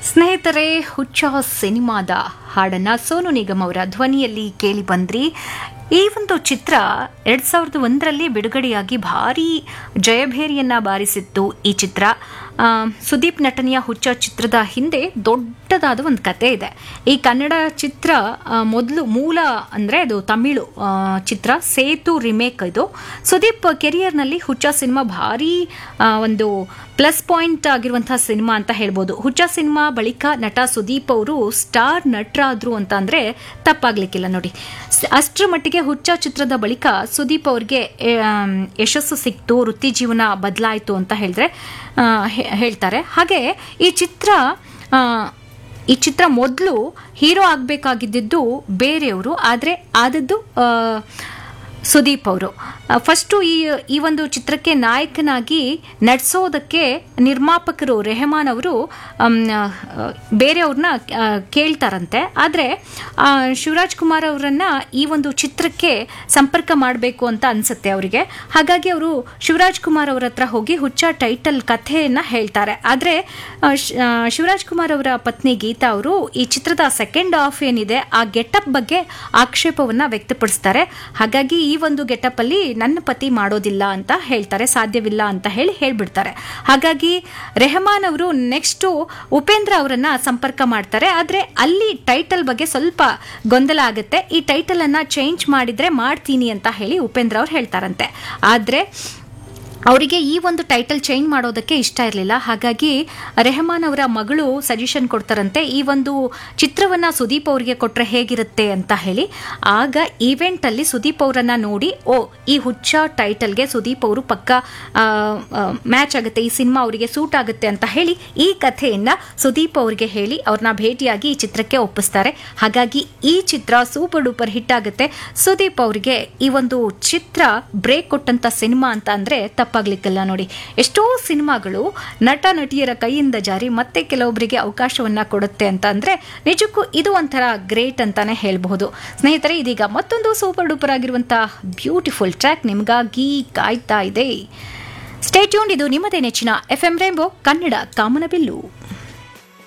ಸ್ನೇಹಿತರೆ ಹುಚ್ಚ ಸಿನಿಮಾದ ಹಾಡನ್ನ ಸೋನು ನಿಗಮ್ ಅವರ ಧ್ವನಿಯಲ್ಲಿ ಕೇಳಿ ಬಂದ್ರಿ ಈ ಒಂದು ಚಿತ್ರ ಎರಡ್ ಸಾವಿರದ ಒಂದರಲ್ಲಿ ಬಿಡುಗಡೆಯಾಗಿ ಭಾರಿ ಜಯಭೇರಿಯನ್ನ ಬಾರಿಸಿತ್ತು ಈ ಚಿತ್ರ ಆ, ಸುದೀಪ್ ನಟನೆಯ ಹುಚ್ಚ ಚಿತ್ರದ ಹಿಂದೆ ದೊಡ್ಡದಾದ ಒಂದು ಕತೆ ಇದೆ ಈ ಕನ್ನಡ ಚಿತ್ರ ಮೊದಲು ಮೂಲ ಅಂದರೆ ಅದು ತಮಿಳು ಆ, ಚಿತ್ರ ಸೇತು ರಿಮೇಕ್ ಇದು ಸುದೀಪ್ ಕೆರಿಯರ್ನಲ್ಲಿ ಹುಚ್ಚ ಸಿನಿಮಾ ಭಾರಿ ಆ, ಒಂದು ಪ್ಲಸ್ ಪಾಯಿಂಟ್ ಆಗಿರುವಂತಹ ಸಿನಿಮಾ ಅಂತ ಹೇಳ್ಬೋದು ಹುಚ್ಚ ಸಿನಿಮಾ ಬಳಿಕ ನಟ ಸುದೀಪ್ ಅವರು ಸ್ಟಾರ್ ನಟರಾದ್ರು ಅಂತ ಅಂದ್ರೆ ತಪ್ಪಾಗ್ಲಿಕ್ಕಿಲ್ಲ ನೋಡಿ ಸ್- ಅಷ್ಟರ ಮಟ್ಟಿಗೆ ಹುಚ್ಚ ಚಿತ್ರದ ಬಳಿಕ ಸುದೀಪ್ ಅವ್ರಿಗೆ ಆಮ್, ಯಶಸ್ಸು ಸಿಕ್ತು ವೃತ್ತಿ ಜೀವನ ಬದಲಾಯಿತು ಅಂತ ಹೇಳಿದ್ರೆ ಆ, ಹೇ- ಹೇಳ್ತಾರೆ ಹಾಗೆ ಈ ಚಿತ್ರ ಆ, ಈ ಚಿತ್ರ ಮೊದಲು ಹೀರೋ ಆಗಬೇಕಾಗಿದ್ದು ಬೇರೆಯವರು ಆದರೆ ಆದದ್ದು ಆ, ಸುದೀಪ್ ಅವರು ಫಸ್ಟು ಈ ಈ ಒಂದು ಚಿತ್ರಕ್ಕೆ ನಾಯಕನಾಗಿ ನಡ್ಸೋದಕ್ಕೆ ನಿರ್ಮಾಪಕರು ರೆಹಮಾನ್ ಅವರು ಅಮ್, ಆ, ಬೇರೆಯವ್ರನ್ನ ಆ, ಕೇಳ್ತಾರಂತೆ ಆದರೆ ಶಿವರಾಜ್ ಕುಮಾರ್ ಅವರನ್ನ ಈ ಒಂದು ಚಿತ್ರಕ್ಕೆ ಸಂಪರ್ಕ ಮಾಡಬೇಕು ಅಂತ ಅನ್ಸುತ್ತೆ ಅವರಿಗೆ ಹಾಗಾಗಿ ಅವರು ಶಿವರಾಜ್ ಕುಮಾರ್ ಅವರ ಹತ್ರ ಹೋಗಿ ಹುಚ್ಚ ಟೈಟಲ್ ಕಥೆಯನ್ನ ಹೇಳ್ತಾರೆ ಆದರೆ ಶಿವರಾಜ್ ಕುಮಾರ್ ಅವರ ಪತ್ನಿ ಗೀತಾ ಅವರು ಈ ಚಿತ್ರದ ಸೆಕೆಂಡ್ ಹಾಫ್ ಏನಿದೆ ಆ ಗೆಟಪ್ ಬಗ್ಗೆ ಆಕ್ಷೇಪವನ್ನ ವ್ಯಕ್ತಪಡಿಸ್ತಾರೆ ಹಾಗಾಗಿ ಈ ಒಂದು ಗೆಟಪ್ ಅಲ್ಲಿ ನನ್ನ ಪತಿ ಮಾಡೋದಿಲ್ಲ ಅಂತ ಹೇಳ್ತಾರೆ ಸಾಧ್ಯವಿಲ್ಲ ಅಂತ ಹೇಳಿ ಹೇಳ್ಬಿಡ್ತಾರೆ ಹಾಗಾಗಿ ರೆಹಮಾನ್ ಅವರು ನೆಕ್ಸ್ಟ್ ಉಪೇಂದ್ರ ಅವರನ್ನ ಸಂಪರ್ಕ ಮಾಡ್ತಾರೆ ಆದ್ರೆ ಅಲ್ಲಿ ಟೈಟಲ್ ಬಗ್ಗೆ ಸ್ವಲ್ಪ ಗೊಂದಲ ಆಗುತ್ತೆ ಈ ಟೈಟಲ್ ಅನ್ನ ಚೇಂಜ್ ಮಾಡಿದ್ರೆ ಮಾಡ್ತೀನಿ ಅಂತ ಹೇಳಿ ಉಪೇಂದ್ರ ಅವ್ರು ಹೇಳ್ತಾರಂತೆ ಆದ್ರೆ ಅವರಿಗೆ ಈ ಒಂದು ಟೈಟಲ್ ಚೇಂಜ್ ಮಾಡೋದಕ್ಕೆ ಇಷ್ಟ ಇರಲಿಲ್ಲ ಹಾಗಾಗಿ ರೆಹಮಾನ್ ಅವರ ಮಗಳು ಸಜೆಷನ್ ಕೊಡ್ತಾರಂತೆ ಈ ಒಂದು ಚಿತ್ರವನ್ನ ಸುದೀಪ್ ಅವರಿಗೆ ಕೊಟ್ರೆ ಹೇಗಿರುತ್ತೆ ಅಂತ ಹೇಳಿ ಆಗ ಈವೆಂಟ್ ಅಲ್ಲಿ ಸುದೀಪ್ ಅವರನ್ನ ನೋಡಿ ಓ ಈ ಹುಚ್ಚ ಟೈಟಲ್ಗೆ ಸುದೀಪ್ ಅವರು ಪಕ್ಕ ಮ್ಯಾಚ್ ಆಗುತ್ತೆ ಈ ಸಿನಿಮಾ ಅವರಿಗೆ ಸೂಟ್ ಆಗುತ್ತೆ ಅಂತ ಹೇಳಿ ಈ ಕಥೆಯನ್ನ ಸುದೀಪ್ ಅವರಿಗೆ ಹೇಳಿ ಅವ್ರನ್ನ ಭೇಟಿಯಾಗಿ ಈ ಚಿತ್ರಕ್ಕೆ ಒಪ್ಪಿಸ್ತಾರೆ ಹಾಗಾಗಿ ಈ ಚಿತ್ರ ಸೂಪರ್ ಡೂಪರ್ ಹಿಟ್ ಆಗುತ್ತೆ ಸುದೀಪ್ ಅವರಿಗೆ ಈ ಒಂದು ಚಿತ್ರ ಬ್ರೇಕ್ ಕೊಟ್ಟಂತ ಸಿನಿಮಾ ಅಂತ ಅಂದ್ರೆ ತಪ್ಪಾಗ್ಲಿಕ್ಕಲ್ಲ ನೋಡಿ ಎಷ್ಟೋ ಸಿನಿಮಾಗಳು ನಟ ನಟಿಯರ ಕೈಯಿಂದ ಜಾರಿ ಮತ್ತೆ ಕೆಲವೊಬ್ಬರಿಗೆ ಅವಕಾಶವನ್ನ ಕೊಡುತ್ತೆ ಅಂತ ಅಂದ್ರೆ ನಿಜಕ್ಕೂ ಇದು ಒಂಥರ ಗ್ರೇಟ್ ಅಂತಾನೆ ಹೇಳಬಹುದು ಸ್ನೇಹಿತರೆ ಇದೀಗ ಮತ್ತೊಂದು ಸೂಪರ್ ಡೂಪರ್ ಆಗಿರುವಂತಹ ಬ್ಯೂಟಿಫುಲ್ ಟ್ರ್ಯಾಕ್ ನಿಮಗಾಗಿ ಕಾಯ್ತಾ ಇದೆ ಸ್ಟೇಟ್ಯೂನ್ ಇದು ನಿಮ್ಮದೇ ನೆಚ್ಚಿನ ಎಫ್ ಎಂ ರೇಂಬೋ ಕನ್ನಡ ಕಾಮನಬಿಲ್ಲು